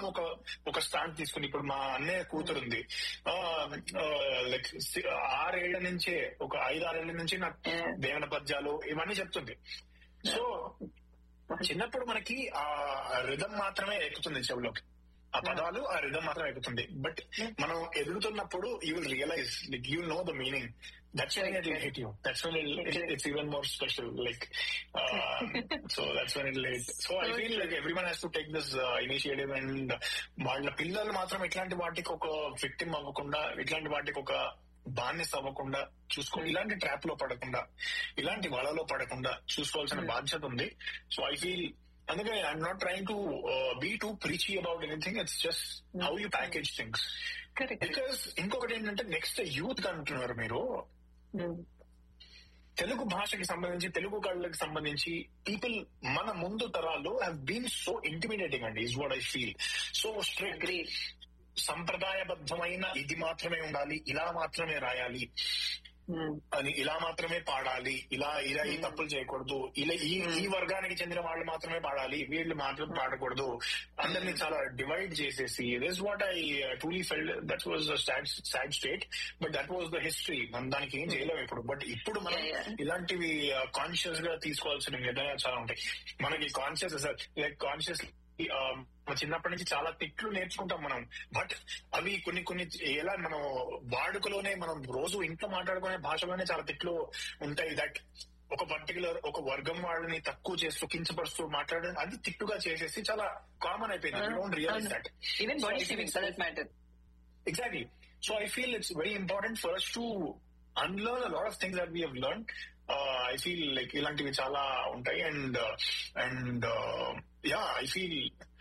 ఒక ఒక స్టాండ్ తీసుకుని ఇప్పుడు మా అన్నయ్య కూతురు ఉంది లైక్ ఆరేళ్ల నుంచే ఒక ఐదు ఆరేళ్ల నుంచి నాకు Yeah. దేవన పద్యాలు ఇవన్నీ చెప్తుంది సో చిన్నప్పుడు మనకి ఆ రిధం మాత్రమే ఎక్కుతుంది చెవులోకి ఆ పదాలు ఆ రిధం మాత్రం ఎక్కుతుంది బట్ మనం ఎదుగుతున్నప్పుడు you will realise like you know the meaning that's when it hit you that's when it's even more special like so that's when it late so I feel like every one has to take this initiative and వాళ్ళ పిల్లలు మాత్రం ఇట్లాంటి వాటికి ఒక victim అవ్వకుండా ఇట్లాంటి వాటికి ఒక బానిస అవ్వకుండా చూసుకో ఇలాంటి ట్రాప్ లో పడకుండా ఇలాంటి వలలో పడకుండా చూసుకోవాల్సిన బాధ్యత ఉంది సో ఐ ఫీల్ అందుకే I'm not trying to be too preachy about anything it's just how you package things correct because ఇంకొకటి ఏంటంటే నెక్స్ట్ యూత్ అంటున్నారు మీరు తెలుగు భాషకి సంబంధించి తెలుగు కళ్ళకి సంబంధించి పీపుల్ మన ముందు తరాలు హ్యావ్ బీన్ సో ఇంటిమిడేటింగ్ అండి is what I feel so strict agree సంప్రదాయబద్ధమైన ఇది మాత్రమే ఉండాలి ఇలా మాత్రమే రాయాలి అని ఇలా మాత్రమే పాడాలి ఇలా ఇలా ఈ తప్పులు చేయకూడదు ఇలా ఈ ఈ వర్గానికి చెందిన వాళ్ళు మాత్రమే పాడాలి వీళ్ళు మాత్రం పాడకూడదు అందరినీ చాలా డివైడ్ చేసేసి this what I truly felt that was sad state but that was the history మనం దానికి ఏం చేయలేము ఇప్పుడు బట్ ఇప్పుడు మనం Yeah, yeah. ఇలాంటివి కాన్షియస్ గా తీసుకోవాల్సిన నిర్ణయాలు చాలా ఉంటాయి మనకి కాన్షియస్ లైక్ కాన్షియస్ చిన్నప్పటి నుంచి చాలా తిట్లు నేర్చుకుంటాం మనం బట్ అవి కొన్ని కొన్ని ఎలా మనం వాడుకలోనే మనం రోజు ఇంట్లో మాట్లాడుకునే భాషలోనే చాలా తిట్లు ఉంటాయి దట్ ఒక పర్టికులర్ ఒక వర్గం వాళ్ళని తక్కువ చేస్తూ కించపరుస్తూ మాట్లాడడం అది తిట్టుగా చేసేసి చాలా కామన్ అయిపోయింది don't realise that even body shaving for that matter Exactly. So I feel it's very important for us to unlearn a lot of things that we have learned. Uh, I feel like ఇలాంటివి చాలా ఉంటాయి and and yeah I feel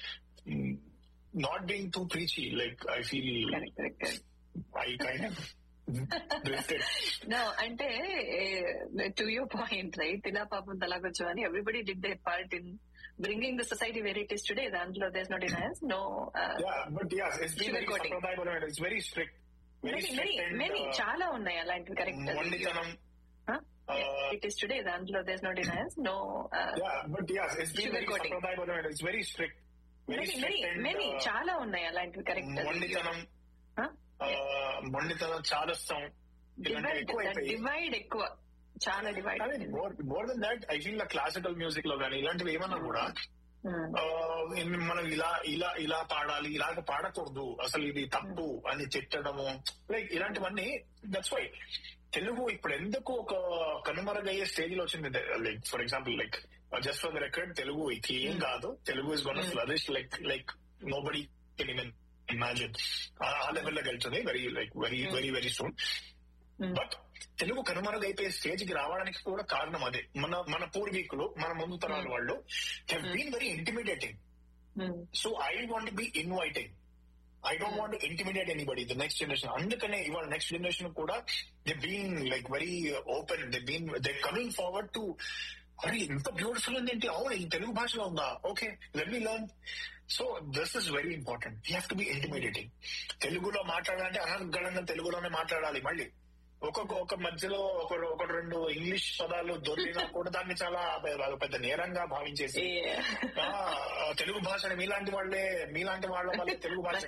not being too preachy like I feel correct correct I kind drifted. No అంటే to your point right ఇలా పాపం తలాగొచ్చు అని everybody did they part in bringing the society very it is today దాంట్లో these no denials no Yeah, but yes, it's been very Sugarcoating. సంప్రదాయబద్ధమైన it's very strict. Very many strict and many uh, చాలా ఉన్నాయి అలాంటివి correct మొండితనం uh, it is today దాంట్లో these no denials no yeah, but yes, it's been very Sugarcoating. సంప్రదాయబద్ధమైన it's very strict. Very many strict and many uh, చాలా ఉన్నాయి అలాంటివి correct మొండితనం ఆ, మొండితనం చాదస్తం ఇలాంటివి ఎక్కువ అయిపోయి డివైడ్ ఎక్కువ చాలా divide more than that I feel classical music లో కానీ ఇలాంటివి ఏమన్నా కూడా ఆ, ఇన్- మనం ఇలా ఇలా ఇలా పాడాలి ఇలాగ పాడకూడదు అసలు ఇది తప్పు అని తిట్టడము లైక్ ఇలాంటివన్నీ దట్స్ వై తెలుగు ఇప్పుడు ఎందుకు ఒక కనుమరుగయ్యే స్టేజ్ లో వచ్చింది like for example like just for the record Telugu ఇది ఏం కాదు Telugu is gonna flourish like like nobody can even imagine ఆ లెవెల్లోకి వెళ్తుంది very like very very very soon but Telugu కనుమరుగైపోయే స్టేజ్ కి రావడానికి కూడా కారణం అదే మన మన పూర్వీకులు మన ముందు తరాల వాళ్ళు have been very intimidating so I want be inviting I don't want intimidate anybody the next generation అందుకనే ఇవాళ నెక్స్ట్ జనరేషన్ కూడా they been like very open they been they coming forward to అరే ఇంత బ్యూటిఫుల్ ఉంది ఏంటి అవును ఈ తెలుగు భాషలో ఉందా okay let me learn so this is very important you have to be intimidating తెలుగులో మాట్లాడాలంటే అనర్గళంగా తెలుగులోనే మాట్లాడాలి మళ్ళీ ఒక్కొక్క ఒక మధ్యలో ఒక ఒక రెండు ఇంగ్లీష్ పదాలు దొరికినా కూడా దాన్ని చాలా పె- పెద్ద నేరంగా భావించేసి ఆ, తెలుగు భాషని మీలాంటి వాళ్ళే మీలాంటి వాళ్ళ వల్లే తెలుగు భాష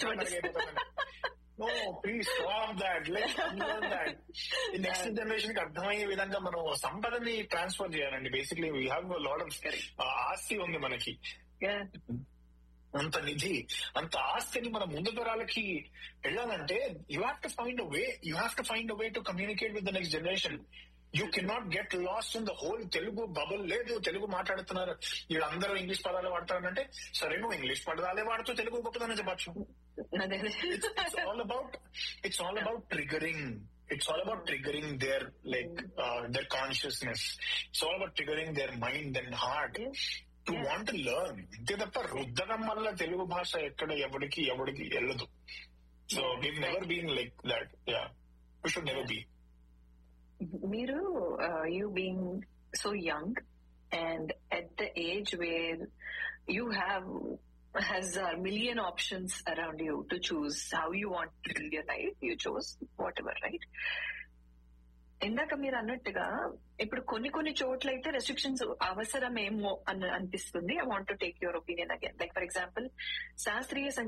no please stop that let that next generation కి అర్థమయ్యే విధంగా మనం సంపదని ట్రాన్స్ఫర్ చేయాలండి basically we have lot of ఆస్తి ఉంది మనకి అంత నిధి అంత ఆస్తిని మన ముందు తరాలకి వెళ్ళాలంటే you have to find way you have to find way to communicate with the next generation you cannot get lost in the whole Telugu bubble లేదు తెలుగు మాట్లాడుతున్నారు వీళ్ళందరూ ఇంగ్లీష్ పదాలు వాడతారంటే సరే నువ్వు ఇంగ్లీష్ పదాలే వాడుతూ తెలుగు గొప్పదని చెప్పచ్చు అదే it's all about it's all about triggering it's all about triggering their like uh, their consciousness it's all about triggering their mind and heart to want to learn అంతే తప్ప రుద్దడం వల్ల తెలుగు భాష ఎక్కడ ఎవరికి ఎవరికి వెళ్ళదు so we never been like that yeah we should never be మీరు you being so young and at the age where you have has a million options around you to choose how you want to live your life. You chose whatever, right? ఇందాక మీరు అన్నట్టుగా ఇప్పుడు కొన్ని కొన్ని చోట్ల అయితే restrictions అవసరమేమో అని అనిపిస్తుంది I want to take your opinion again like for example శాస్త్రీయ సంగీతం